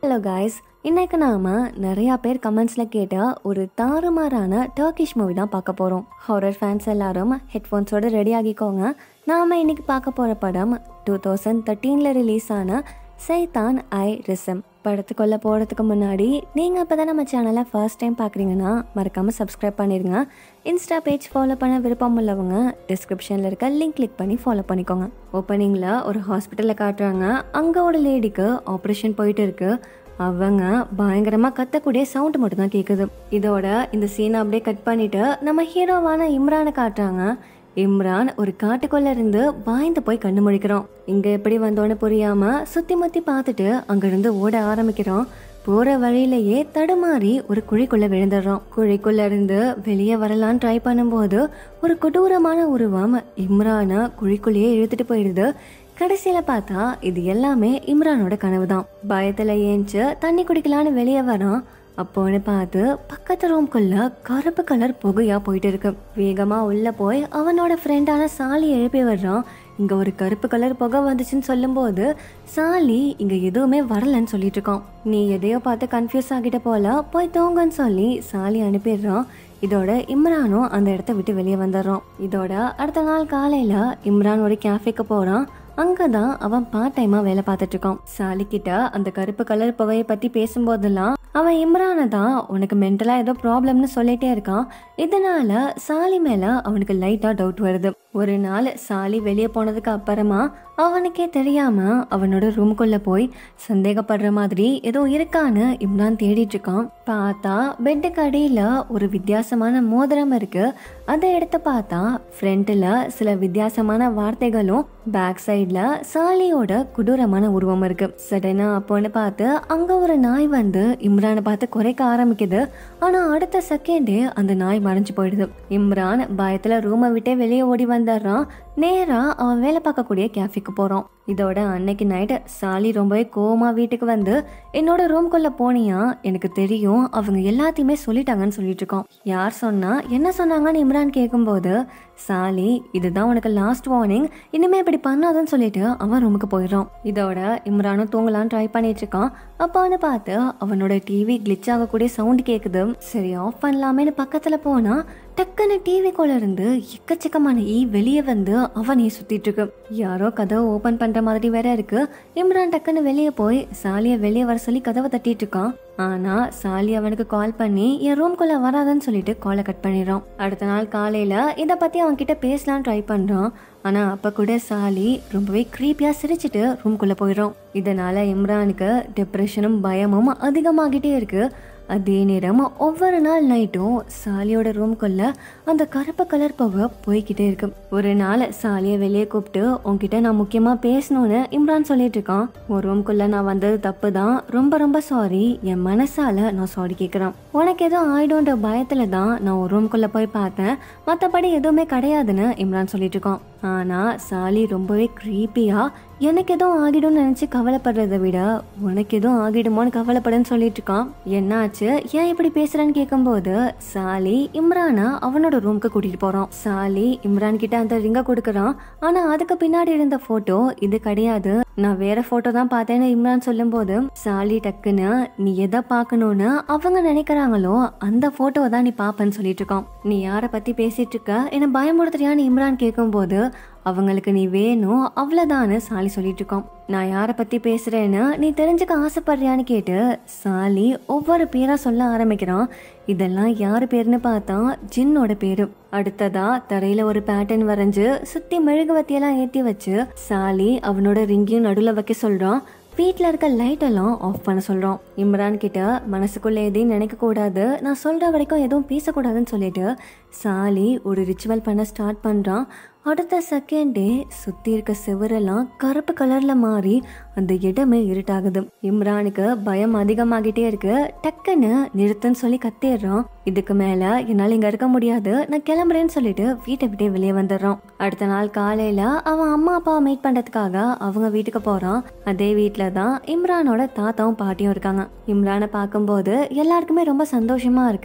hello guys இன்னைக்கு நாம நிறைய பேர் கமெண்ட்ஸ்ல கேட்ட ஒரு தாறுமாறான டர்கிஷ் மூவி தான் பார்க்க போறோம் ஹாரர் ஃபேன்ஸ் எல்லாரும் ஹெட்ஃபோன்ஸோட ரெடி ஆகிக்கோங்க நாம இன்னைக்கு பார்க்க போற படம் டூ தௌசண்ட் தேர்ட்டீன்ல ரிலீஸ் ஆன சைதான் ஐ ரிசம் படத்துக்குள்ள போறதுக்கு முன்னாடி நீங்க இப்பதான் நம்ம சேனலை ஃபர்ஸ்ட் டைம் பாக்குறீங்கன்னா மறக்காம சப்ஸ்கிரைப் பண்ணிருங்க இன்ஸ்டா பேஜ் ஃபாலோ பண்ண விருப்பம் உள்ளவங்க டிஸ்கிரிப்ஷன்ல இருக்க லிங்க் கிளிக் பண்ணி ஃபாலோ பண்ணிக்கோங்க ஓப்பனிங்ல ஒரு ஹாஸ்பிட்டல்ல காட்டுறாங்க அங்க ஒரு லேடிக்கு ஆப்ரேஷன் போயிட்டு இருக்கு அவங்க பயங்கரமா கத்தக்கூடிய சவுண்ட் மட்டும் தான் கேக்குது இதோட இந்த சீனை அப்படியே கட் பண்ணிட்டு நம்ம ஹீரோவான இம்ரானை காட்டுறாங்க இம்ரான் ஒரு காட்டுக்குள்ள இருந்து பாய்ந்து போய் கண்ணு முழிக்கிறோம் இங்க எப்படி வந்தோன்னு புரியாம சுத்தி முத்தி பார்த்துட்டு அங்கிருந்து ஓட ஆரம்பிக்கிறோம் போற வழியிலேயே தடுமாறி ஒரு குழிக்குள்ள விழுந்துடுறோம் குழிக்குள்ள இருந்து வெளியே வரலான்னு ட்ரை பண்ணும்போது ஒரு கொடூரமான உருவம் இம்ரானை குழிக்குள்ளேயே இழுத்துட்டு போயிடுது கடைசியில பார்த்தா இது எல்லாமே இம்ரானோட கனவு தான் பயத்துல ஏஞ்சு தண்ணி குடிக்கலான்னு வெளியே வரான் அப்போன்னு பார்த்து பக்கத்து ரூம்குள்ள கருப்பு கலர் புகையா போயிட்டு இருக்கு வேகமா உள்ள போய் அவனோட ஃப்ரெண்டான சாலி எழுப்பி வர்றான் இங்க ஒரு கருப்பு கலர் புகை வந்துச்சுன்னு சொல்லும்போது சாலி இங்க எதுவுமே வரலன்னு சொல்லிட்டு இருக்கான் நீ எதையோ பார்த்து கன்ஃபியூஸ் ஆகிட்ட போல போய் தூங்கன்னு சொல்லி சாலி அனுப்பிடுறான் இதோட இம்ரானும் அந்த இடத்த விட்டு வெளியே வந்துடுறான் இதோட அடுத்த நாள் காலையில இம்ரான் ஒரு கேஃபேக்கு போறான் அங்கதான் அவன் பார்ட் டைமா வேலை பார்த்துட்டு இருக்கான் சாலி கிட்ட அந்த கருப்பு கலர் புகையை பத்தி பேசும்போதெல்லாம் அவன் இம்ரானை தான் உனக்கு மென்டலா ஏதோ ப்ராப்ளம்னு சொல்லிட்டே இருக்கான் இதனால சாலி மேல அவனுக்கு லைட்டா டவுட் வருது ஒரு நாள் சாலி வெளியே போனதுக்கு அப்புறமா அவனுக்கே தெரியாம அவனோட ரூம்குள்ள போய் சந்தேகப்படுற மாதிரி ஏதோ இருக்கான்னு இம்ரான் தேடிட்டு இருக்கான் பார்த்தா பெட்டுக்கு அடியில ஒரு வித்தியாசமான மோதிரம் இருக்கு அதை எடுத்து பார்த்தா ஃப்ரண்ட்ல சில வித்தியாசமான வார்த்தைகளும் பேக் சைட்ல சாலியோட கொடூரமான உருவம் இருக்கு சடனா அப்போன்னு பார்த்து அங்க ஒரு நாய் வந்து இம்ரானை பார்த்து குறைக்க ஆரம்பிக்குது ஆனா அடுத்த செகண்டே அந்த நாய் மறைஞ்சு போயிடுது இம்ரான் பயத்துல ரூமை விட்டே வெளியே ஓடி வந்துடுறான் நேரா அவன் வேலை பார்க்கக்கூடிய கேஃபேக்கு போறான் இதோட அன்னைக்கு நைட் சாலி ரொம்பவே கோவமா வீட்டுக்கு வந்து என்னோட ரூம்குள்ள போனியா எனக்கு தெரியும் அவங்க எல்லாத்தையுமே சொல்லிட்டாங்கன்னு சொல்லிட்டு இருக்கோம் யார் சொன்னா என்ன சொன்னாங்கன்னு இம்ரான் கேட்கும்போது சாலி இதுதான் உனக்கு லாஸ்ட் வார்னிங் இனிமே இப்படி பண்ணாதன்னு சொல்லிட்டு அவன் ரூமுக்கு போயிடுறான் இதோட இம்ரானும் தூங்கலான்னு ட்ரை பண்ணிட்டு இருக்கான் அப்பான்னு பார்த்து அவனோட டிவி கிளிச் ஆகக்கூடிய சவுண்ட் கேக்குது சரி ஆஃப் பண்ணலாமேன்னு பக்கத்துல போனா டக்குன்னு டிவிக்குள்ள இருந்து எக்கச்சக்கமான ஈ வெளியே வந்து அவனையே சுத்திட்டு இருக்கு யாரோ கதவை ஓபன் பண்ற மாதிரி வேற இருக்கு இம்ரான் டக்குன்னு வெளியே போய் சாலிய வெளியே வர சொல்லி கதவை தட்டிட்டு இருக்கான் ஆனா சாலி அவனுக்கு கால் பண்ணி என் ரூம்குள்ள வராதன்னு சொல்லிட்டு காலை கட் பண்ணிடுறான் அடுத்த நாள் காலையில இத பத்தி அவன் கிட்ட பேசலாம் ட்ரை பண்றான் ஆனா அப்ப கூட சாலி ரொம்பவே க்ரீப்பியா சிரிச்சிட்டு ரூம்குள்ள போயிடும் இதனால இம்ரானுக்கு டிப்ரெஷனும் பயமும் அதிகமாகிட்டே இருக்கு அதே நேரம் ஒவ்வொரு நாள் நைட்டும் சாலியோட ரூம்குள்ள அந்த கருப்பு கலர் புகை போய்கிட்டே இருக்கு ஒரு நாள் சாலியை வெளியே கூப்பிட்டு உன்கிட்ட நான் முக்கியமா பேசணும்னு இம்ரான் சொல்லிட்டு இருக்கான் உன் ரூம்குள்ள நான் வந்தது தப்பு தான் ரொம்ப ரொம்ப சாரி என் மனசால நான் சாரி கேட்குறேன் உனக்கு எதுவும் ஆயிடும்ன்ற பயத்துல தான் நான் ஒரு ரூம்குள்ள போய் பார்த்தேன் மற்றபடி எதுவுமே கிடையாதுன்னு இம்ரான் சொல்லிட்டு இருக்கான் ஆனா சாலி ரொம்பவே க்ரீப்பியா எனக்கு எதுவும் ஆகிடும்னு நினைச்சு கவலைப்படுறதை விட உனக்கு எதுவும் ஆகிடுமோன்னு கவலைப்படுன்னு சொல்லிட்டு இருக்கான் என்னாச்சு ஏன் இப்படி பேசுறேன்னு கேட்கும்போது சாலி இம்ரானை அவனோட ரூம்க்கு கூட்டிட்டு போறான் சாலி இம்ரான் கிட்ட அந்த ரிங்க கொடுக்கறான் ஆனா அதுக்கு பின்னாடி இருந்த போட்டோ இது கிடையாது நான் வேற போட்டோ தான் பார்த்தேன்னு இம்ரான் சொல்லும்போது சாலி டக்குன்னு நீ எதை பார்க்கணும்னு அவங்க நினைக்கிறாங்களோ அந்த போட்டோவை தான் நீ பாப்பேன்னு சொல்லிட்டு இருக்கான் நீ யாரை பத்தி பேசிட்டு இருக்க என்ன பயமுறுத்துறியான்னு இம்ரான் கேட்கும்போது அவங்களுக்கு நீ வேணும் அவ்வளோதான்னு சாலி சொல்லிட்டு இருக்கோம் நான் யாரை பத்தி பேசுறேன்னு நீ தெரிஞ்சுக்க ஆசைப்படுறியான்னு கேட்டு சாலி ஒவ்வொரு பேரா சொல்ல ஆரம்பிக்கிறான் இதெல்லாம் யார் பேருன்னு பார்த்தா ஜின்னோட பேரு அடுத்ததா தரையில ஒரு பேட்டர்ன் வரைஞ்சு சுத்தி மெழுகுவத்தியெல்லாம் ஏத்தி வச்சு சாலி அவனோட ரிங்கையும் நடுவுல வைக்க சொல்றான் வீட்டில் இருக்க லைட் எல்லாம் ஆஃப் பண்ண சொல்கிறோம் இம்ரான் கிட்ட மனசுக்குள்ளே எதையும் நினைக்கக்கூடாது நான் சொல்கிற வரைக்கும் எதுவும் பேசக்கூடாதுன்னு சொல்லிட்டு சாலி ஒரு ரிச்சுவல் பண்ண ஸ்டார்ட் பண்ணுறான் அடுத்த செகண்டே சுற்றி இருக்க செவரெல்லாம் கருப்பு கலரில் மாறி அந்த இடமே இருட்டாகுது இம்ரானுக்கு பயம் அதிகமாகிட்டே இருக்கு டக்குன்னு நிறுத்துன்னு சொல்லி கத்திடுறான் இதுக்கு மேலே என்னால் இங்கே இருக்க முடியாது நான் கிளம்புறேன்னு சொல்லிட்டு வீட்டை விட்டே வெளியே வந்துடுறான் அடுத்த நாள் காலையில் அவன் அம்மா அப்பாவை மீட் பண்ணுறதுக்காக அவங்க வீட்டுக்கு போகிறான் அதே வீட்டில் தான் இம்ரானோட தாத்தாவும் பாட்டியும் இருக்காங்க இம்ரானை பார்க்கும்போது எல்லாருக்குமே ரொம்ப சந்தோஷமா இருக்கு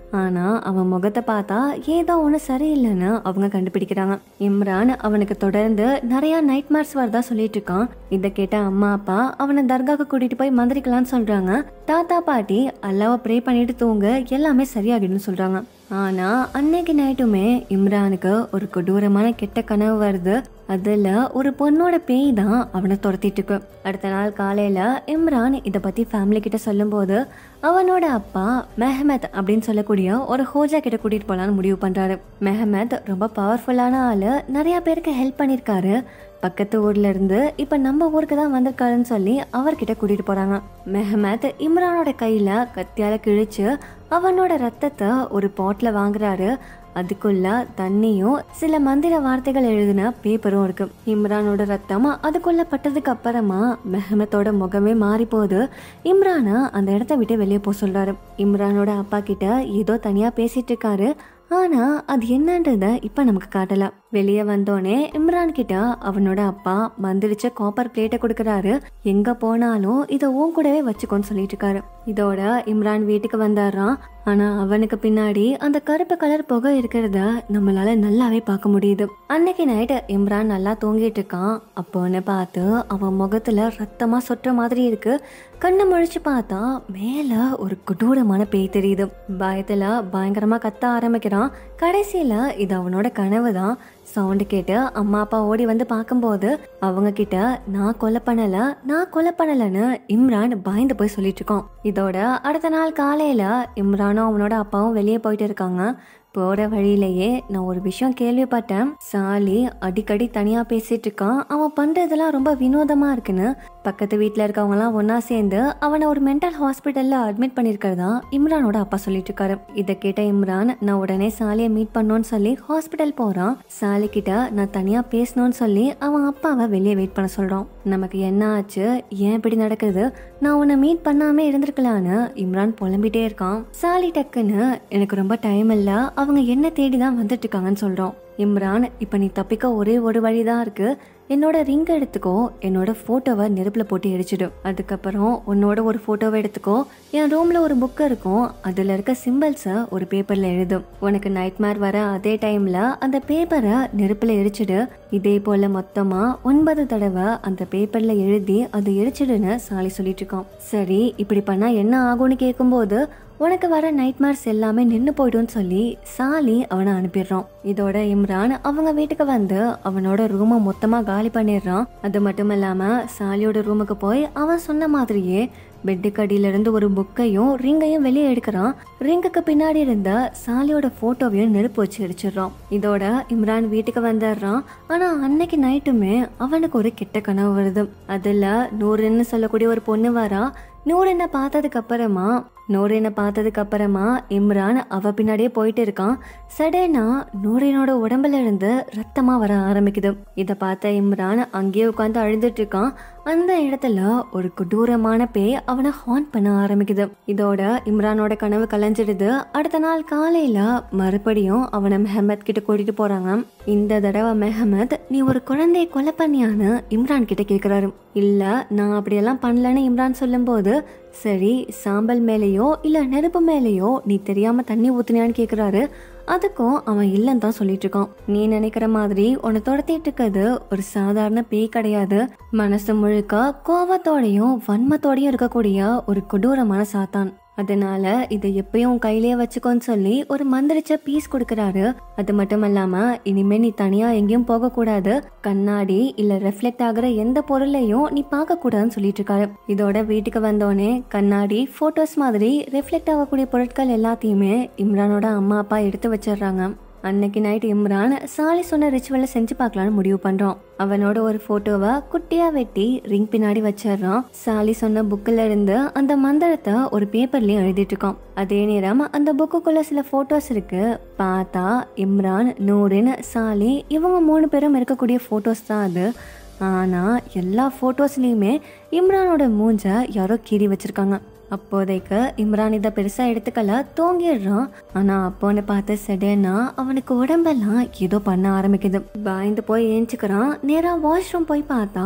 ஆனா அவன் முகத்தை பார்த்தா ஏதோ ஒண்ணு சரியில்லைன்னு அவங்க கண்டுபிடிக்கிறாங்க இம்ரான் அவனுக்கு தொடர்ந்து நிறைய நைட் மார்ஸ் வரதா சொல்லிட்டு இருக்கான் இதை கேட்ட அம்மா அப்பா அவனை தர்காக்கு கூட்டிட்டு போய் மந்திரிக்கலாம்னு சொல்றாங்க தாத்தா பாட்டி அல்லாவை ப்ரே பண்ணிட்டு தூங்க எல்லாமே சரியாகிடும்னு சொல்றாங்க ஆனா அன்னைக்கு நைட்டுமே இம்ரானுக்கு ஒரு கொடூரமான கெட்ட கனவு வருது அதுல ஒரு பொண்ணோட பேய் தான் அவனை துரத்திட்டு இருக்கு அடுத்த நாள் காலையில இம்ரான் இத பத்தி ஃபேமிலி கிட்ட சொல்லும்போது அவனோட அப்பா மெஹமத் அப்படின்னு சொல்லக்கூடிய ஒரு ஹோஜா கிட்ட கூட்டிட்டு போலான்னு முடிவு பண்றாரு மெஹமத் ரொம்ப பவர்ஃபுல்லான ஆளு நிறைய பேருக்கு ஹெல்ப் பண்ணிருக்காரு பக்கத்து ஊர்ல இருந்து இப்ப நம்ம ஊருக்கு தான் வந்திருக்காருன்னு சொல்லி அவர்கிட்ட கூட்டிட்டு போறாங்க மெஹமத் இம்ரானோட கையில கத்தியால கிழிச்சு அவனோட ரத்தத்தை ஒரு பாட்ல வாங்குறாரு அதுக்குள்ள தண்ணியும் சில மந்திர வார்த்தைகள் எழுதின பேப்பரும் இருக்கு இம்ரானோட ரத்தம் அதுக்குள்ள பட்டதுக்கு அப்புறமா மெஹமத்தோட முகமே மாறி போகுது இம்ரானை அந்த இடத்த விட்டு வெளியே போக சொல்றாரு இம்ரானோட அப்பா கிட்ட ஏதோ தனியா பேசிட்டு இருக்காரு ஆனா அது என்னன்றத இப்ப நமக்கு காட்டல வெளியே வந்தோடனே இம்ரான் கிட்ட அவனோட அப்பா மந்திரிச்ச காப்பர் பிளேட்டை கொடுக்கறாரு எங்க போனாலும் இதை உன் கூடவே வச்சுக்கோன்னு சொல்லிட்டு இருக்காரு இதோட இம்ரான் வீட்டுக்கு வந்தாராம் ஆனா அவனுக்கு பின்னாடி அந்த கருப்பு கலர் புகை இருக்கிறத நம்மளால நல்லாவே பார்க்க முடியுது அன்னைக்கு நைட்டு இம்ரான் நல்லா தூங்கிட்டு இருக்கான் அப்போன்னு பார்த்து அவன் முகத்துல ரத்தமா சொட்டுற மாதிரி இருக்கு கண்ணு முழிச்சு பார்த்தா மேல ஒரு கொடூரமான பேய் தெரியுது பயத்துல பயங்கரமா கத்த ஆரம்பிக்கிறான் கடைசியில இது அவனோட கனவு தான் சவுண்டு கேட்டு அம்மா அப்பா ஓடி வந்து பார்க்கும்போது அவங்க கிட்ட நான் கொலை பண்ணல நான் கொலை பண்ணலன்னு இம்ரான் பயந்து போய் சொல்லிட்டு இருக்கோம் இதோட அடுத்த நாள் காலையில இம்ரானும் அவனோட அப்பாவும் வெளியே போயிட்டு இருக்காங்க போற வழியிலேயே நான் ஒரு விஷயம் கேள்விப்பட்டேன் சாலி அடிக்கடி தனியா பேசிட்டு இருக்கான் அவன் பண்றதெல்லாம் ரொம்ப வினோதமா இருக்குன்னு பக்கத்து வீட்ல இருக்கவங்க எல்லாம் ஒன்னா சேர்ந்து அவனை ஒரு மென்டல் ஹாஸ்பிட்டல்ல அட்மிட் பண்ணிருக்கிறதா இம்ரானோட அப்பா சொல்லிட்டு இருக்காரு இதை கேட்ட இம்ரான் நான் உடனே சாலியை மீட் பண்ணணும்னு சொல்லி ஹாஸ்பிட்டல் போறான் சாலி கிட்ட நான் தனியா பேசணும்னு சொல்லி அவன் அப்பாவை வெளியே வெயிட் பண்ண சொல்றான் நமக்கு என்ன ஆச்சு ஏன் இப்படி நடக்குது நான் உன்னை மீட் பண்ணாம இருந்திருக்கலான்னு இம்ரான் புலம்பிட்டே இருக்கான் சாலி டக்குன்னு எனக்கு ரொம்ப டைம் இல்ல அவங்க என்ன தேடி தான் வந்துட்டு இருக்காங்கன்னு சொல்றோம் இம்ரான் இப்ப நீ தப்பிக்க ஒரே ஒரு வழிதான் இருக்கு என்னோட ரிங் எடுத்துக்கோ என்னோட போட்டோவை நெருப்புல போட்டு எரிச்சிடு அதுக்கப்புறம் உன்னோட ஒரு போட்டோவை எடுத்துக்கோ என் ரூம்ல ஒரு புக் இருக்கும் அதுல இருக்க சிம்பிள்ஸை ஒரு பேப்பர்ல எழுதும் உனக்கு நைட் மேர் வர அதே டைம்ல அந்த பேப்பரை நெருப்புல எரிச்சிடு இதே போல மொத்தமா ஒன்பது தடவை அந்த பேப்பர்ல எழுதி அதை எரிச்சிடுன்னு சாலி சொல்லிட்டு இருக்கான் சரி இப்படி பண்ணா என்ன ஆகும்னு கேட்கும்போது உனக்கு வர நைட்மேர்ஸ் எல்லாமே நின்று போய்டும்னு சொல்லி சாலி அவனை அனுப்பிடுறான் இதோட இம்ரான் அவங்க வீட்டுக்கு வந்து அவனோட ரூமை மொத்தமா காலி பண்ணிடுறான் அது மட்டும் இல்லாம சாலியோட ரூமுக்கு போய் அவன் சொன்ன மாதிரியே பெட்டுக்கு அடியில இருந்து ஒரு புக்கையும் ரிங்கையும் வெளியே எடுக்கிறான் ரிங்குக்கு பின்னாடி இருந்த சாலியோட போட்டோவையும் நெருப்பு வச்சு அடிச்சிடுறான் இதோட இம்ரான் வீட்டுக்கு வந்துடுறான் ஆனா அன்னைக்கு நைட்டுமே அவனுக்கு ஒரு கெட்ட கனவு வருது அதுல நூறுன்னு சொல்லக்கூடிய ஒரு பொண்ணு வரா நூறினை பார்த்ததுக்கு அப்புறமா நூறினை பார்த்ததுக்கு அப்புறமா இம்ரான் அவ பின்னாடியே போயிட்டு இருக்கான் சடனா நூறினோட உடம்புல இருந்து ரத்தமா வர ஆரம்பிக்குது இத பார்த்த இம்ரான் அங்கேயே உட்காந்து அழுதுட்டு இருக்கான் அந்த இடத்துல ஒரு கொடூரமான பேய் அவனை ஹான் பண்ண ஆரம்பிக்குது இதோட இம்ரானோட கனவு கலைஞ்சிடுது அடுத்த நாள் காலையில மறுபடியும் அவனை மெஹமத் கிட்ட கூட்டிட்டு போறாங்க இந்த தடவை மெஹமத் நீ ஒரு குழந்தையை கொலை பண்ணியான்னு இம்ரான் கிட்ட கேக்குறாரு இல்ல நான் அப்படியெல்லாம் பண்ணலன்னு இம்ரான் சொல்லும்போது சரி சாம்பல் மேலேயோ இல்ல நெருப்பு மேலேயோ நீ தெரியாம தண்ணி ஊத்துனியான்னு கேக்குறாரு அதுக்கும் அவன் இல்லைன்னு தான் சொல்லிட்டு இருக்கான் நீ நினைக்கிற மாதிரி உன்னை துரத்திட்டு இருக்கிறது ஒரு சாதாரண பேய் கிடையாது மனசு முழுக்க கோவத்தோடையும் வன்மத்தோடையும் இருக்கக்கூடிய ஒரு கொடூரமான சாத்தான் அதனால இதை எப்பயும் உன் கையிலேயே வச்சுக்கோன்னு சொல்லி ஒரு மந்திரிச்ச பீஸ் கொடுக்கறாரு அது மட்டும் இல்லாம இனிமே நீ தனியா எங்கேயும் போக கூடாது கண்ணாடி இல்ல ரெஃப்ளெக்ட் ஆகுற எந்த பொருளையும் நீ பார்க்க கூடாதுன்னு சொல்லிட்டு இருக்காரு இதோட வீட்டுக்கு வந்தோடனே கண்ணாடி போட்டோஸ் மாதிரி ரெஃப்ளெக்ட் ஆகக்கூடிய பொருட்கள் எல்லாத்தையுமே இம்ரானோட அம்மா அப்பா எடுத்து வச்சிடுறாங்க அன்னைக்கு நைட் இம்ரான் சாலி சொன்ன ரிச்சுவலை செஞ்சு பார்க்கலான்னு முடிவு பண்றான் அவனோட ஒரு போட்டோவை குட்டியா வெட்டி ரிங் பின்னாடி வச்சிடுறான் சாலி சொன்ன புக்கில் இருந்து அந்த மந்திரத்தை ஒரு பேப்பர்லயும் எழுதிட்டு இருக்கான் அதே நேரம் அந்த புக்குக்குள்ள சில போட்டோஸ் இருக்கு பார்த்தா இம்ரான் நூரின் சாலி இவங்க மூணு பேரும் இருக்கக்கூடிய போட்டோஸ் தான் அது ஆனா எல்லா போட்டோஸ்லயுமே இம்ரானோட மூஞ்ச யாரோ கீறி வச்சிருக்காங்க அப்போதைக்கு இம்ரான் இதை பெருசா எடுத்துக்கல தூங்கிடுறான் ஆனா அப்போன்னு பார்த்து சடனா அவனுக்கு உடம்பெல்லாம் ஏதோ பண்ண ஆரம்பிக்குது பயந்து போய் ஏஞ்சுக்கிறான் நேரா வாஷ்ரூம் போய் பார்த்தா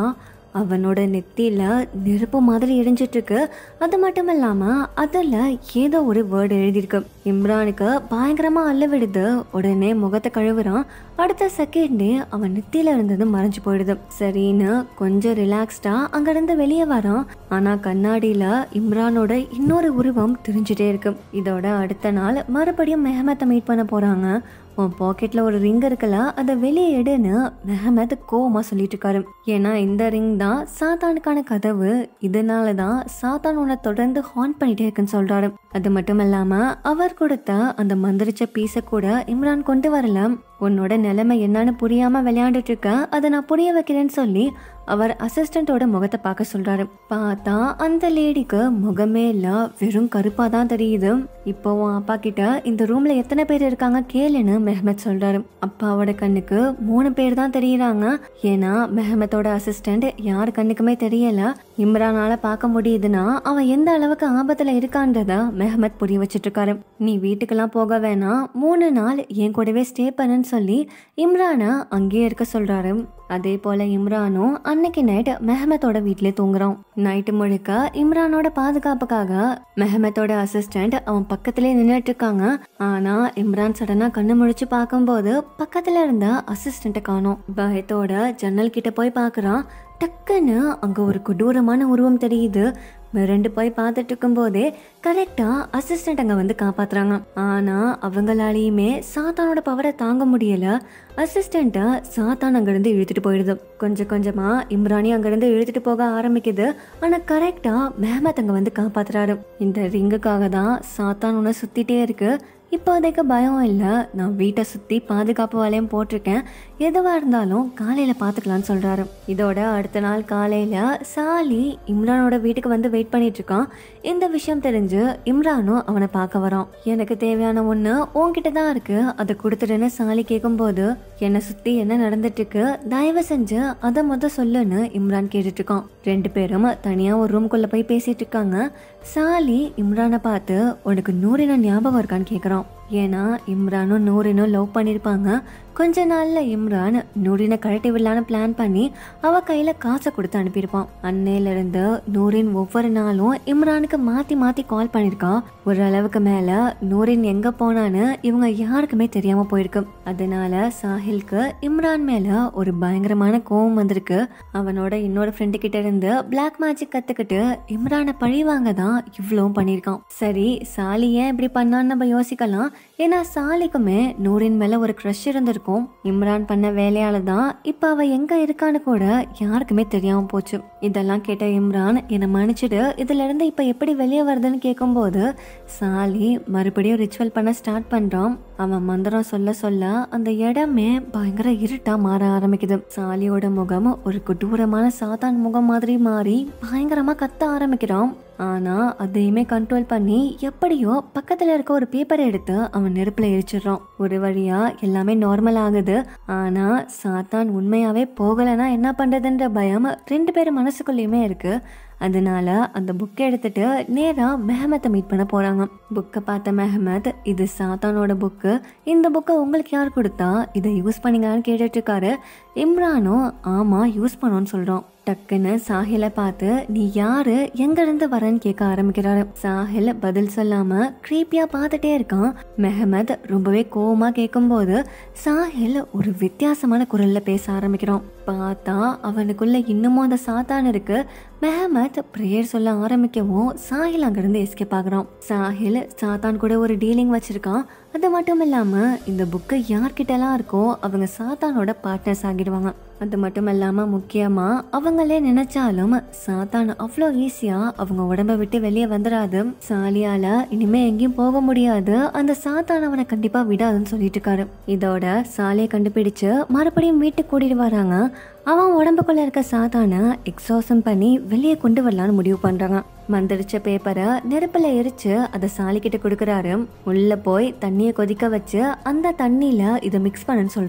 அவனோட நெத்தியில நெருப்பு மாதிரி எரிஞ்சிட்டு இருக்கு அது மட்டும் இல்லாம அதுல ஏதோ ஒரு வேர்டு எழுதியிருக்கு இம்ரானுக்கு பயங்கரமா அள்ள விடுது உடனே முகத்தை கழுவுறான் அடுத்த செகண்டே அவன் நெத்தியில இருந்தது மறைஞ்சு போயிடுது சரின்னு கொஞ்சம் ரிலாக்ஸ்டா அங்கிருந்து வெளியே வரான் ஆனா கண்ணாடியில இம்ரானோட இன்னொரு உருவம் தெரிஞ்சுட்டே இருக்கு இதோட அடுத்த நாள் மறுபடியும் மெஹமத்தை மீட் பண்ண போறாங்க உன் பாக்கெட்ல ஒரு ரிங் இருக்குல்ல அதை வெளியே எடுன்னு மெஹமத் கோவமா சொல்லிட்டு இருக்காரு ஏன்னா இந்த ரிங் தான் சாத்தானுக்கான கதவு இதனால தான் சாத்தான் உன்னை தொடர்ந்து ஹான் பண்ணிட்டே இருக்குன்னு சொல்றாரு அது மட்டும் இல்லாம அவர் கொடுத்த அந்த மந்திரிச்ச பீஸை கூட இம்ரான் கொண்டு வரல உன்னோட நிலைமை என்னன்னு புரியாம விளையாண்டுட்டு இருக்க அதை நான் புரிய வைக்கிறேன்னு சொல்லி அவர் அசிஸ்டண்டோட முகத்தை பார்க்க சொல்றாரு பார்த்தா அந்த லேடிக்கு முகமே இல்ல வெறும் கருப்பா தான் தெரியுது இப்போ உன் அப்பா கிட்ட இந்த ரூம்ல எத்தனை பேர் இருக்காங்க கேளுன்னு மெஹமத் சொல்றாரு அப்பாவோட கண்ணுக்கு மூணு பேர் தான் தெரியுறாங்க ஏன்னா மெஹமத்தோட அசிஸ்டன்ட் யார் கண்ணுக்குமே தெரியல இம்ரானால பார்க்க முடியுதுன்னா அவன் எந்த அளவுக்கு ஆபத்துல இருக்கான்றத மெஹமத் புரிய வச்சிட்டு இருக்காரு நீ வீட்டுக்கெல்லாம் போக வேணாம் மூணு நாள் என் கூடவே ஸ்டே பண்ணுன்னு சொல்லி இம்ரானை அங்கேயே இருக்க சொல்றாரு அதே போல இம்ரானும் அன்னைக்கு நைட் மெஹமத்தோட வீட்லயே தூங்குறான் நைட்டு முழுக்க இம்ரானோட பாதுகாப்புக்காக மெஹமத்தோட அசிஸ்டன்ட் அவன் பக்கத்திலே நின்னுட்டு இருக்காங்க ஆனா இம்ரான் சடனா கண்ணு முழிச்சு பார்க்கும்போது பக்கத்துல இருந்த அசிஸ்டண்ட்டை காணோம் பயத்தோட ஜன்னல் கிட்ட போய் பார்க்கறான் டக்குன்னு அங்க ஒரு கொடூரமான உருவம் தெரியுது மிரண்டு போய் பார்த்துட்டு இருக்கும்போதே கரெக்டா அசிஸ்டன்ட் அங்க வந்து காப்பாத்துறாங்க ஆனா அவங்களாலையுமே சாத்தானோட பவரை தாங்க முடியல அசிஸ்டண்ட்டை சாத்தான் அங்கிருந்து இழுத்துட்டு போயிடுது கொஞ்சம் கொஞ்சமா இம்ரானி அங்கிருந்து இழுத்துட்டு போக ஆரம்பிக்குது ஆனா கரெக்டா மேமத் அங்க வந்து காப்பாத்துறாரு இந்த ரிங்குக்காக தான் சாத்தான் உன்னை சுத்திட்டே இருக்கு இப்போதைக்கு பயம் இல்லை நான் வீட்டை சுற்றி பாதுகாப்பு வலையம் போட்டிருக்கேன் எதுவாக இருந்தாலும் காலையில் பார்த்துக்கலான்னு சொல்கிறாரு இதோட அடுத்த நாள் காலையில் சாலி இம்ரானோட வீட்டுக்கு வந்து வெயிட் பண்ணிட்டு இருக்கான் இந்த விஷயம் தெரிஞ்சு இம்ரானும் அவனை பார்க்க வரான் எனக்கு தேவையான ஒன்று உன்கிட்ட தான் இருக்கு அதை கொடுத்துடுன்னு சாலி கேட்கும்போது என்னை சுற்றி என்ன நடந்துட்டு இருக்கு தயவு செஞ்சு அதை முத சொல்லுன்னு இம்ரான் கேட்டுட்டு இருக்கான் ரெண்டு பேரும் தனியாக ஒரு ரூம்குள்ளே போய் பேசிட்டு இருக்காங்க சாலி இம்ரானை பார்த்து உனக்கு நூறின ஞாபகம் இருக்கான்னு கேட்குறான் ஏன்னா இம்ரானும் நூறினும் லவ் பண்ணியிருப்பாங்க கொஞ்ச நாள்ல இம்ரான் நூறினை கழட்டி விடலான்னு பிளான் பண்ணி அவ கையில காசை கொடுத்து அனுப்பியிருப்பான் அன்னையில இருந்து நூரின் ஒவ்வொரு நாளும் இம்ரானுக்கு மாத்தி மாத்தி கால் பண்ணிருக்கான் ஒரு அளவுக்கு மேல நூரின் எங்க போனான்னு இவங்க யாருக்குமே தெரியாம போயிருக்கு அதனால சாஹில்க்கு இம்ரான் மேல ஒரு பயங்கரமான கோவம் வந்திருக்கு அவனோட இன்னொரு ஃப்ரெண்டு கிட்ட இருந்து பிளாக் மேஜிக் கத்துக்கிட்டு இம்ரானை பழி வாங்க தான் இவ்வளவும் பண்ணியிருக்கான் சரி சாலி ஏன் இப்படி பண்ணான்னு நம்ம யோசிக்கலாம் ஏன்னா சாலிக்குமே நூரின் மேல ஒரு க்ரஷ் இருந்திருக்கும் இம்ரான் பண்ண வேலையால தான் இப்ப அவ எங்க இருக்கான்னு கூட யாருக்குமே தெரியாம போச்சு இதெல்லாம் கேட்ட இம்ரான் என்னை மன்னிச்சிடு இதுல இருந்து இப்ப எப்படி வெளியே வருதுன்னு கேட்கும்போது சாலி மறுபடியும் ரிச்சுவல் பண்ண ஸ்டார்ட் பண்றான் அவன் மந்திரம் சொல்ல சொல்ல அந்த இடமே பயங்கர இருட்டா மாற ஆரம்பிக்குது சாலியோட முகம் ஒரு கொடூரமான சாத்தான் முகம் மாதிரி மாறி பயங்கரமா கத்த ஆரம்பிக்கிறான் ஆனா அதையுமே கண்ட்ரோல் பண்ணி எப்படியோ பக்கத்துல இருக்க ஒரு பேப்பரை எடுத்து அவன் நெருப்புல எரிச்சிடுறான் ஒரு வழியா எல்லாமே நார்மல் ஆகுது ஆனா சாத்தான் உண்மையாவே போகலைன்னா என்ன பண்றதுன்ற பயம் ரெண்டு பேர் மனசுக்குள்ளேயுமே இருக்கு அதனால அந்த புக்கை எடுத்துட்டு நேரா மெஹமத்தை மீட் பண்ண போறாங்க புக்கை பார்த்த மெஹமத் இது சாத்தானோட புக்கு இந்த புக்கை உங்களுக்கு யார் கொடுத்தா இதை யூஸ் பண்ணீங்களான்னு கேட்டுட்டு இருக்காரு இம்ரானும் ஆமா யூஸ் பண்ணோன்னு சொல்றோம் டக்குன்னு சாஹில பார்த்து நீ யாரு எங்க இருந்து வரேன்னு கேட்க ஆரம்பிக்கிறாரு சாஹில் பதில் சொல்லாம creepy-ஆ பார்த்துட்டே இருக்கான் மெஹமத் ரொம்பவே கோவமா கேட்கும்போது சாஹில் ஒரு வித்தியாசமான குரல்ல பேச ஆரம்பிக்கிறான் பார்த்தா அவனுக்குள்ள இன்னமும் அந்த சாத்தான் இருக்கு மெஹமத் ப்ரேயர் சொல்ல ஆரம்பிக்கவும் சாஹில் அங்கிருந்து எஸ்கேப் ஆகுறான் சாஹில் சாத்தான் கூட ஒரு டீலிங் வச்சிருக்கான் அது மட்டும் இல்லாம இந்த புக்கு யார்கிட்டலாம் இருக்கோ அவங்க சாத்தானோட பார்ட்னர்ஸ் ஆகிடுவாங்க அது மட்டும் இல்லாம முக்கியமா அவங்களே நினைச்சாலும் சாத்தான் அவ்வளோ ஈஸியா அவங்க உடம்ப விட்டு வெளியே வந்துடாது சாலியால இனிமே எங்கேயும் போக முடியாது அந்த சாத்தான் அவனை கண்டிப்பா விடாதுன்னு சொல்லிட்டு இருக்காரு இதோட சாலியை கண்டுபிடிச்சு மறுபடியும் வீட்டுக்கு கூட்டிட்டு வராங்க அவன் உடம்புக்குள்ள இருக்க சாத்தானை எக்ஸாசம் பண்ணி வெளியே கொண்டு வரலான்னு முடிவு பண்றாங்க மந்திரிச்ச பேப்பரை நெருப்புல எரிச்சு அதை சாலிக்கிட்ட கொடுக்கறாரு உள்ள போய் தண்ணியை கொதிக்க வச்சு அந்த தண்ணியில இதை மிக்ஸ் பண்ணுன்னு சொல்றாரு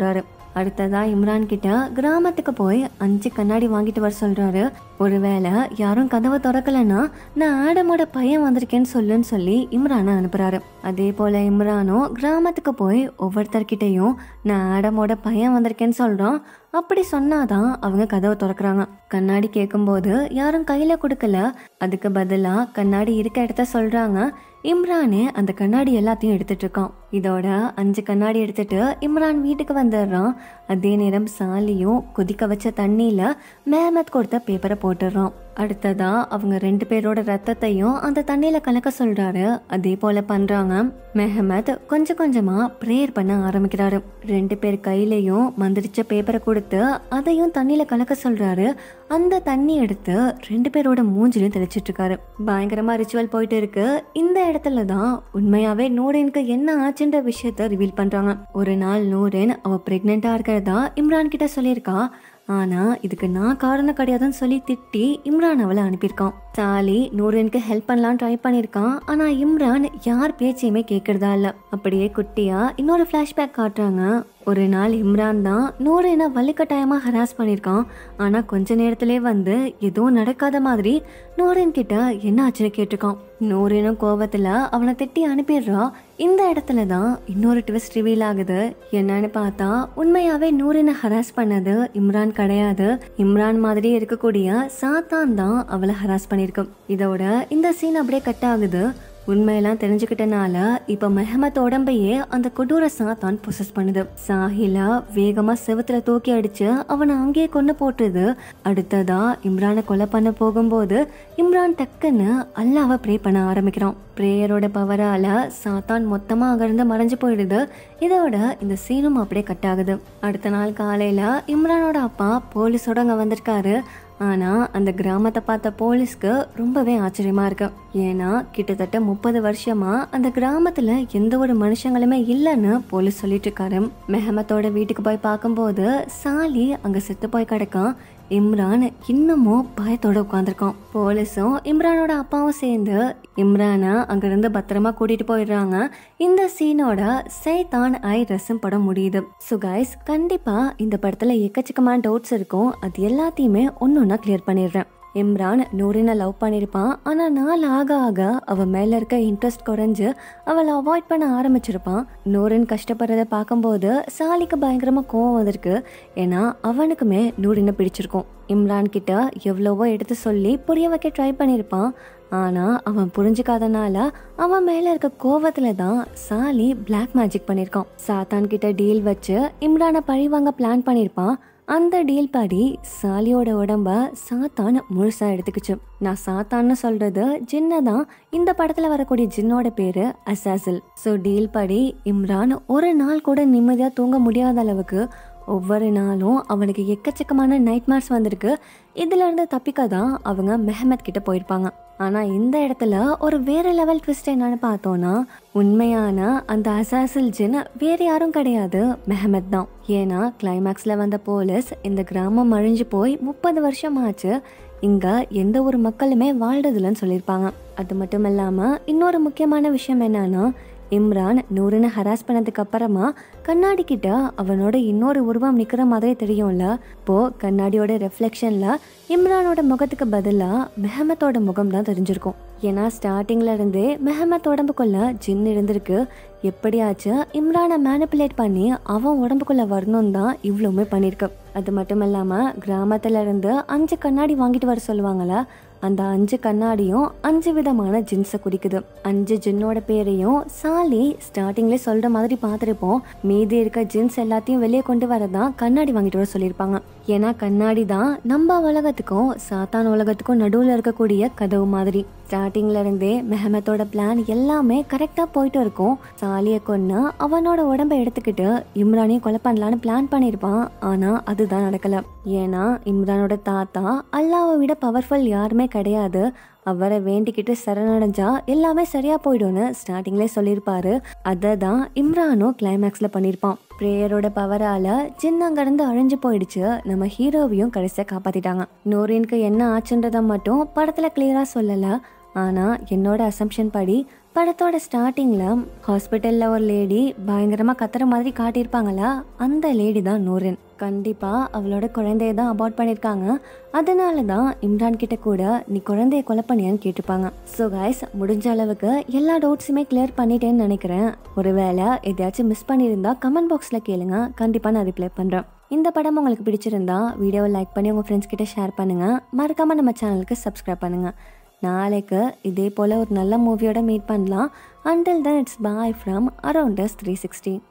அடுத்ததா இம்ரான் கிட்ட கிராமத்துக்கு போய் அஞ்சு கண்ணாடி வாங்கிட்டு வர சொல்றாரு ஒருவேளை யாரும் கதவை திறக்கலன்னா நான் ஆடமோட பையன் வந்திருக்கேன்னு சொல்லுன்னு சொல்லி இம்ரானை அனுப்புறாரு அதே போல இம்ரானும் கிராமத்துக்கு போய் ஒவ்வொருத்தர்கிட்டையும் நான் ஆடமோட பையன் வந்திருக்கேன்னு சொல்றான் அப்படி சொன்னாதான் அவங்க கதவை திறக்கறாங்க கண்ணாடி கேட்கும்போது யாரும் கையில கொடுக்கல அதுக்கு பதிலா கண்ணாடி இருக்க இடத்த சொல்றாங்க இம்ரானே அந்த கண்ணாடி எல்லாத்தையும் எடுத்துட்டு இருக்கான் இதோட அஞ்சு கண்ணாடி எடுத்துட்டு இம்ரான் வீட்டுக்கு வந்துடுறான் அதே நேரம் சாலியும் கொதிக்க வச்ச தண்ணியில மேமத் கொடுத்த பேப்பரை போட்டுடுறான் அடுத்ததா அவங்க ரெண்டு பேரோட ரத்தத்தையும் அந்த தண்ணியில கலக்க சொல்றாரு அதே போல பண்றாங்க மெஹமத் கொஞ்சம் கொஞ்சமா ப்ரேயர் பண்ண ஆரம்பிக்கிறாரு ரெண்டு பேர் கையிலையும் மந்திரிச்ச பேப்பரை கொடுத்து அதையும் தண்ணியில கலக்க சொல்றாரு அந்த தண்ணி எடுத்து ரெண்டு பேரோட மூஞ்சிலையும் தெளிச்சிட்டு இருக்காரு பயங்கரமா ரிச்சுவல் போயிட்டு இருக்கு இந்த இடத்துல தான் உண்மையாவே நூரேனுக்கு என்ன ஆச்சுன்ற விஷயத்த ரிவீல் பண்றாங்க ஒரு நாள் நூரேன் அவ பிரெக்னெண்டா இருக்கிறதா இம்ரான் கிட்ட சொல்லியிருக்கா ஆனா இதுக்கு நான் காரணம் கிடையாதுன்னு சொல்லி திட்டி இம்ரான் அவளை அனுப்பியிருக்கான் சாலி நூரனுக்கு ஹெல்ப் பண்ணலாம்னு ட்ரை பண்ணியிருக்கான் ஆனா இம்ரான் யார் பேச்சையுமே கேட்கறதா இல்ல அப்படியே குட்டியா இன்னொரு ஃபிளாஷ்பேக் காட்டுறாங்க ஒரு நாள் இம்ரான் தான் நூரனை வலுக்கட்டாயமா ஹராஸ் பண்ணியிருக்கான் ஆனா கொஞ்ச நேரத்திலே வந்து எதுவும் நடக்காத மாதிரி நூரன் கிட்ட என்ன ஆச்சுன்னு கேட்டிருக்கான் நூரனும் கோவத்துல அவனை திட்டி அனுப்பிடுறா இந்த இடத்துல தான் இன்னொரு ட்விஸ்ட் ரிவீல் ஆகுது என்னன்னு பார்த்தா உண்மையாவே நூரினை ஹராஸ் பண்ணது இம்ரான் கிடையாது இம்ரான் மாதிரி இருக்கக்கூடிய சாத்தான் தான் அவளை ஹராஸ் பண்ணிருக்கு இதோட இந்த சீன் அப்படியே கட் ஆகுது உண்மையெல்லாம் தெரிஞ்சுக்கிட்டனால இப்ப மெஹமத் உடம்பையே அந்த கொடூர சாத்தான் பொசஸ் பண்ணுது சாஹிலா வேகமா செவுத்துல தூக்கி அடிச்சு அவனை அங்கேயே கொண்டு போட்டுது அடுத்ததா இம்ரானை கொலை பண்ண போகும்போது இம்ரான் டக்குன்னு அல்லாவை ப்ரே பண்ண ஆரம்பிக்கிறான் ப்ரேயரோட பவரால சாத்தான் மொத்தமா அங்கிருந்து மறைஞ்சு போயிடுது இதோட இந்த சீனும் அப்படியே கட் ஆகுது அடுத்த நாள் காலையில இம்ரானோட அப்பா போலீஸோட அங்க வந்திருக்காரு ஆனா அந்த கிராமத்தை பார்த்த போலீஸ்க்கு ரொம்பவே ஆச்சரியமா இருக்கு ஏன்னா கிட்டத்தட்ட முப்பது வருஷமா அந்த கிராமத்துல எந்த ஒரு மனுஷங்களுமே இல்லைன்னு போலீஸ் சொல்லிட்டு இருக்காரு மெஹமத்தோட வீட்டுக்கு போய் பார்க்கும்போது சாலி அங்க செத்து போய் கிடக்கான் இம்ரான் இன்னமும் பயத்தோட உட்காந்துருக்கான் போலீஸும் இம்ரானோட அப்பாவும் சேர்ந்து இம்ரானை அங்கிருந்து பத்திரமா கூட்டிட்டு போயிடுறாங்க இந்த சீனோட சைதான் ஐ ரசம் படம் முடியுது ஸோ கைஸ் கண்டிப்பா இந்த படத்துல எக்கச்சக்கமான டவுட்ஸ் இருக்கும் அது எல்லாத்தையுமே ஒன்று ஒன்றா கிளியர் பண்ணிடுறேன் இம்ரான் நூரினை லவ் பண்ணியிருப்பான் ஆனால் நாள் ஆக ஆக அவ மேலே இருக்க இன்ட்ரெஸ்ட் குறைஞ்சு அவளை அவாய்ட் பண்ண ஆரம்பிச்சிருப்பான் நூரின் கஷ்டப்படுறத பார்க்கும்போது சாலிக்கு பயங்கரமாக கோவம் வந்திருக்கு ஏன்னா அவனுக்குமே நூரினை பிடிச்சிருக்கும் இம்ரான் கிட்ட எவ்வளவோ எடுத்து சொல்லி புரிய வைக்க ட்ரை பண்ணியிருப்பான் ஆனால் அவன் புரிஞ்சுக்காதனால அவன் மேலே இருக்க கோவத்தில் தான் சாலி பிளாக் மேஜிக் பண்ணியிருக்கான் சாத்தான் கிட்ட டீல் வச்சு இம்ரானை பழிவாங்க பிளான் பண்ணியிருப்பான் அந்த டீல் படி சாலியோட உடம்ப சாத்தான் முழுசா எடுத்துக்கிச்சு நான் சாத்தான்னு சொல்றது ஜின்ன தான் இந்த படத்துல வரக்கூடிய ஜின்னோட பேரு அசாசில் ஸோ டீல் படி இம்ரான் ஒரு நாள் கூட நிம்மதியா தூங்க முடியாத அளவுக்கு ஒவ்வொரு நாளும் அவனுக்கு எக்கச்சக்கமான நைட்மேர்ஸ் வந்திருக்கு இதுல இருந்து தப்பிக்க தான் அவங்க மெஹமத் கிட்ட போயிருப்பாங்க ஆனா இந்த இடத்துல ஒரு வேற லெவல் ட்விஸ்ட் என்னன்னு பார்த்தோம்னா உண்மையான அந்த அசாசில் ஜின் வேற யாரும் கிடையாது மெஹமத் தான் ஏன்னா கிளைமேக்ஸ்ல வந்த போலீஸ் இந்த கிராமம் அழிஞ்சு போய் முப்பது வருஷம் ஆச்சு இங்க எந்த ஒரு மக்களுமே வாழ்றதில்லன்னு சொல்லியிருப்பாங்க அது மட்டும் இல்லாம இன்னொரு முக்கியமான விஷயம் என்னன்னா இம்ரான் நூறுன்னு ஹராஸ் பண்ணதுக்கு அப்புறமா கண்ணாடி கிட்ட அவனோட இன்னொரு உருவம் நிக்கிற மாதிரி தெரியும்ல இப்போ கண்ணாடியோட ரெஃப்ளெக்ஷன்ல இம்ரானோட முகத்துக்கு பதிலா மெஹமத்தோட முகம் தான் தெரிஞ்சிருக்கும் ஏன்னா ஸ்டார்டிங்ல இருந்தே மெஹமத் உடம்புக்குள்ள ஜின் இருந்திருக்கு எப்படியாச்சு இம்ரானை மேனிப்புலேட் பண்ணி அவன் உடம்புக்குள்ள வரணும் தான் இவ்வளவுமே பண்ணிருக்கு அது மட்டும் இல்லாம கிராமத்துல இருந்து அஞ்சு கண்ணாடி வாங்கிட்டு வர சொல்லுவாங்கல்ல அந்த அஞ்சு கண்ணாடியும் அஞ்சு விதமான ஜின்ஸை குடிக்குது அஞ்சு ஜின்னோட பேரையும் சாலி ஸ்டார்டிங்ல சொல்ற மாதிரி பார்த்துருப்போம் மீதி இருக்க ஜின்ஸ் எல்லாத்தையும் வெளியே கொண்டு வரதான் கண்ணாடி வாங்கிட்டு வர சொல்லியிருப்பாங்க ஏன்னா கண்ணாடி தான் நம்ம உலகத்துக்கும் சாத்தான் உலகத்துக்கும் நடுவில் இருக்கக்கூடிய கதவு மாதிரி ஸ்டார்டிங்ல இருந்தே மெஹமத்தோட பிளான் எல்லாமே கரெக்டா போயிட்டு இருக்கும் சாலிய கொன்னு அவனோட உடம்ப எடுத்துக்கிட்டு இம்ரானையும் கொலை பண்ணலான்னு பிளான் பண்ணியிருப்பான் ஆனா அதுதான் நடக்கல ஏன்னா இம்ரானோட தாத்தா அல்லாவை விட பவர்ஃபுல் யாருமே கிடையாது அவரை வேண்டிக்கிட்டு சரணடைஞ்சா எல்லாமே சரியா போயிடும்னு ஸ்டார்டிங்லே சொல்லியிருப்பாரு அதை தான் இம்ரானும் கிளைமேக்ஸ்ல பண்ணியிருப்பான் ப்ரேயரோட பவரால ஜின் அங்கிருந்து அழிஞ்சு போயிடுச்சு நம்ம ஹீரோவையும் கடைசியா காப்பாத்திட்டாங்க நூரின்க்கு என்ன ஆச்சுன்றத மட்டும் படத்துல கிளியரா சொல்லல ஆனால் என்னோட அசம்ஷன் படி படத்தோட ஸ்டார்டிங்கில் ஹாஸ்பிட்டலில் ஒரு லேடி பயங்கரமாக கத்துற மாதிரி காட்டியிருப்பாங்களா அந்த லேடி தான் நூரின் கண்டிப்பாக அவளோட குழந்தைய தான் அபார்ட் பண்ணியிருக்காங்க அதனால தான் இம்ரான் கிட்ட கூட நீ குழந்தைய கொலை பண்ணியான்னு கேட்டிருப்பாங்க ஸோ கைஸ் முடிஞ்ச அளவுக்கு எல்லா டவுட்ஸுமே கிளியர் பண்ணிட்டேன்னு நினைக்கிறேன் ஒருவேளை எதையாச்சும் மிஸ் பண்ணியிருந்தா கமெண்ட் பாக்ஸில் கேளுங்க கண்டிப்பாக நான் ரிப்ளை பண்ணுறேன் இந்த படம் உங்களுக்கு பிடிச்சிருந்தா வீடியோவை லைக் பண்ணி உங்கள் ஃப்ரெண்ட்ஸ் கிட்ட ஷேர் பண்ணுங்கள் மறக்காமல் நம்ம சேனலுக்கு சப்ஸ்கிரைப் பண்ணுங்கள் நாளைக்கு இதே போல் ஒரு நல்ல மூவியோட மீட் பண்ணலாம் until then it's bye from around us three sixty